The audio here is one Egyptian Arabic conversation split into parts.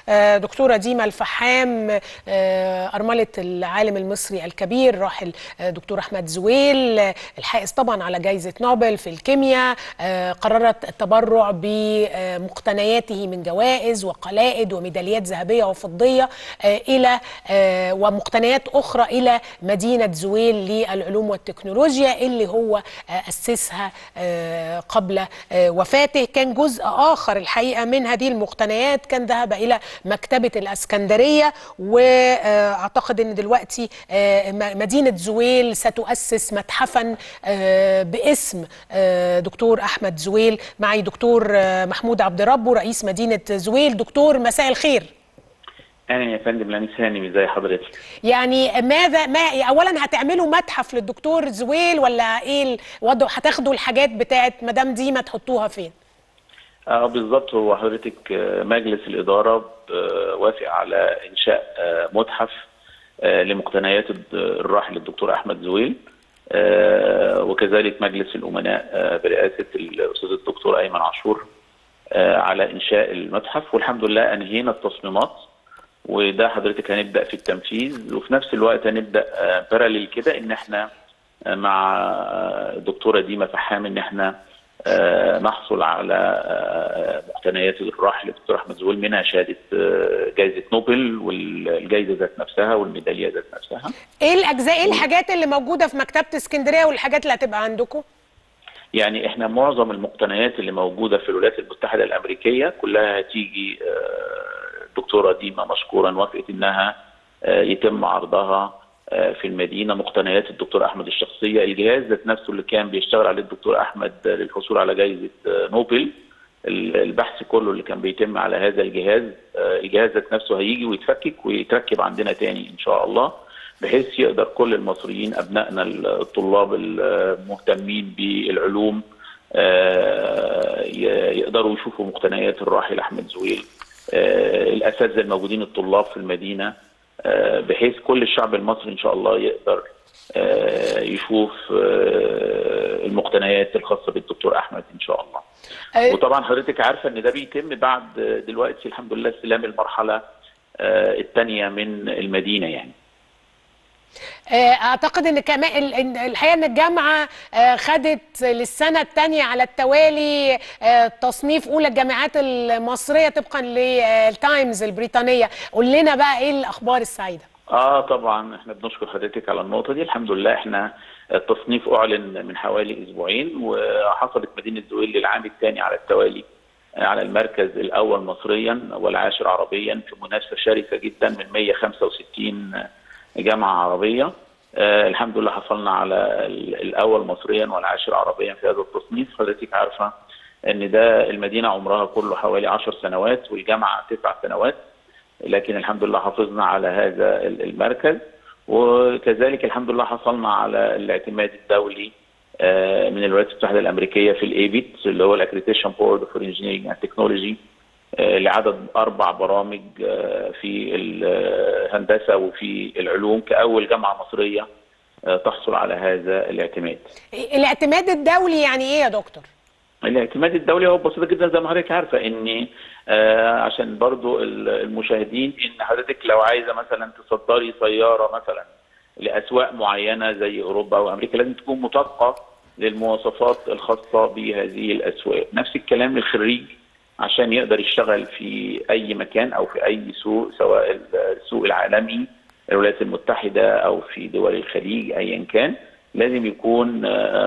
دكتورة ديما الفحام أرملة العالم المصري الكبير راحل دكتور أحمد زويل الحائز طبعا على جائزة نوبل في الكيمياء قررت التبرع بمقتنياته من جوائز وقلائد وميداليات ذهبية وفضية إلى ومقتنيات أخرى إلى مدينة زويل للعلوم والتكنولوجيا اللي هو أسسها قبل وفاته كان جزء آخر الحقيقة من هذه المقتنيات كان ذهب إلى مكتبة الأسكندرية وأعتقد أن دلوقتي مدينة زويل ستؤسس متحفا باسم دكتور أحمد زويل معي دكتور محمود عبد ربه رئيس مدينة زويل دكتور مساء الخير اهلا يا فندم لانيس هانم ازي حضرتك يعني ماذا ما اولا هتعملوا متحف للدكتور زويل ولا ايه الوضع هتاخدوا الحاجات بتاعت مدام ديما تحطوها فين اه بالظبط هو حضرتك مجلس الاداره وافق على انشاء متحف لمقتنيات الراحل الدكتور احمد زويل وكذلك مجلس الامناء برئاسه الاستاذ الدكتور ايمن عاشور على انشاء المتحف والحمد لله انهينا التصميمات وده حضرتك هنبدا في التنفيذ وفي نفس الوقت هنبدا باراليل كده ان احنا مع الدكتوره ديما فحام ان احنا نحصل على مقتنيات الراحل الدكتور احمد زويل منها شهاده جائزه نوبل والجائزه ذات نفسها والميداليه ذات نفسها. ايه الاجزاء ايه الحاجات اللي موجوده في مكتبه اسكندريه والحاجات اللي هتبقى عندكم؟ يعني احنا معظم المقتنيات اللي موجوده في الولايات المتحده الامريكيه كلها هتيجي الدكتوره ديما مشكورا وافقت انها يتم عرضها في المدينه مقتنيات الدكتور احمد الشخصيه الجهاز ذات نفسه اللي كان بيشتغل عليه الدكتور احمد للحصول على جائزه نوبل البحث كله اللي كان بيتم على هذا الجهاز الجهاز ذات نفسه هيجي ويتفكك ويتركب عندنا تاني ان شاء الله بحيث يقدر كل المصريين ابنائنا الطلاب المهتمين بالعلوم يقدروا يشوفوا مقتنيات الراحل احمد زويل الاساتذه الموجودين الطلاب في المدينه بحيث كل الشعب المصري ان شاء الله يقدر يشوف المقتنيات الخاصه بالدكتور احمد ان شاء الله. وطبعا حضرتك عارفه ان ده بيتم بعد دلوقتي الحمد لله استلام المرحله الثانيه من المدينه يعني. اعتقد ان كمان الحقيقه ان الجامعه خدت للسنه الثانيه على التوالي تصنيف اولى الجامعات المصريه طبقا للتايمز البريطانيه قول لنا بقى ايه الاخبار السعيده اه طبعا احنا بنشكر حضرتك على النقطه دي الحمد لله احنا التصنيف اعلن من حوالي اسبوعين وحصلت مدينه زويل للعام الثاني على التوالي على المركز الاول مصريا والعاشر عربيا في منافسه شرسه جدا من 165 جامعه عربيه آه الحمد لله حصلنا على الاول مصريا والعاشر عربيا في هذا التصنيف حضرتك عارفه ان ده المدينه عمرها كله حوالي 10 سنوات والجامعه تسع سنوات لكن الحمد لله حافظنا على هذا المركز وكذلك الحمد لله حصلنا على الاعتماد الدولي آه من الولايات المتحده الامريكيه في الايبيت اللي هو الاكريتيشن بورد فور انجينيرنج اند تكنولوجي لعدد اربع برامج في الهندسه وفي العلوم كاول جامعه مصريه تحصل على هذا الاعتماد. الاعتماد الدولي يعني ايه يا دكتور؟ الاعتماد الدولي هو بسيط جدا زي ما حضرتك عارفه ان عشان برضو المشاهدين ان حضرتك لو عايزه مثلا تصدري سياره مثلا لاسواق معينه زي اوروبا وامريكا لازم تكون مطابقه للمواصفات الخاصه بهذه الاسواق، نفس الكلام للخريج عشان يقدر يشتغل في اي مكان او في اي سوق سواء السوق العالمي الولايات المتحده او في دول الخليج ايا كان لازم يكون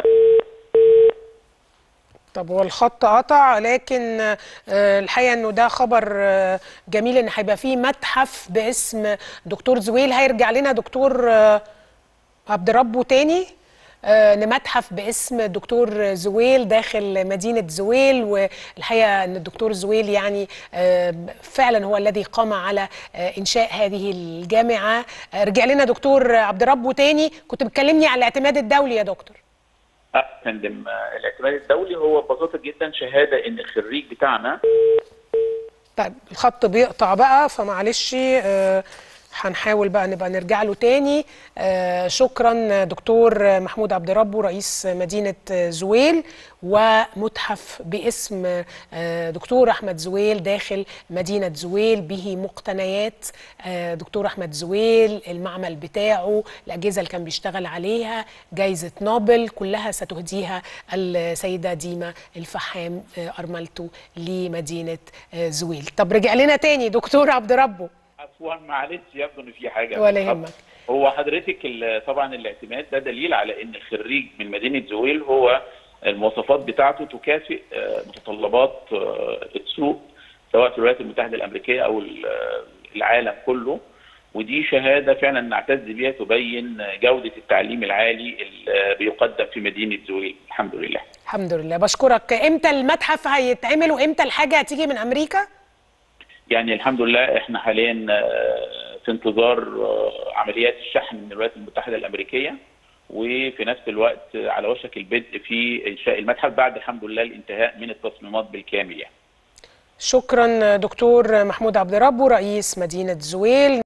طب هو الخط قطع لكن الحقيقه انه ده خبر جميل ان هيبقى فيه متحف باسم دكتور زويل هيرجع لنا دكتور عبد ربه تاني لمتحف باسم الدكتور زويل داخل مدينة زويل والحقيقة أن الدكتور زويل يعني فعلا هو الذي قام على إنشاء هذه الجامعة رجع لنا دكتور عبد ربه تاني كنت بتكلمني على الاعتماد الدولي يا دكتور اه فندم الاعتماد الدولي هو ببساطه جدا شهاده ان الخريج بتاعنا طيب الخط بيقطع بقى فمعلش آه هنحاول بقى نبقى نرجع له تاني آه شكرا دكتور محمود عبد ربه رئيس مدينة زويل ومتحف باسم آه دكتور أحمد زويل داخل مدينة زويل به مقتنيات آه دكتور أحمد زويل المعمل بتاعه الأجهزة اللي كان بيشتغل عليها جايزة نوبل كلها ستهديها السيدة ديما الفحام آه أرملته لمدينة آه زويل طب رجع لنا تاني دكتور عبد ربه عفوا معلش يبدو ان في حاجه ولا يهمك هو حضرتك طبعا الاعتماد ده دليل على ان الخريج من مدينه زويل هو المواصفات بتاعته تكافئ متطلبات السوق سواء في الولايات المتحده الامريكيه او العالم كله ودي شهاده فعلا نعتز بيها تبين جوده التعليم العالي اللي بيقدم في مدينه زويل الحمد لله الحمد لله بشكرك امتى المتحف هيتعمل وامتى الحاجه هتيجي من امريكا يعني الحمد لله احنا حاليا في انتظار عمليات الشحن من الولايات المتحده الامريكيه وفي نفس الوقت على وشك البدء في انشاء المتحف بعد الحمد لله الانتهاء من التصميمات بالكامل يعني. شكرا دكتور محمود عبد ربه رئيس مدينه زويل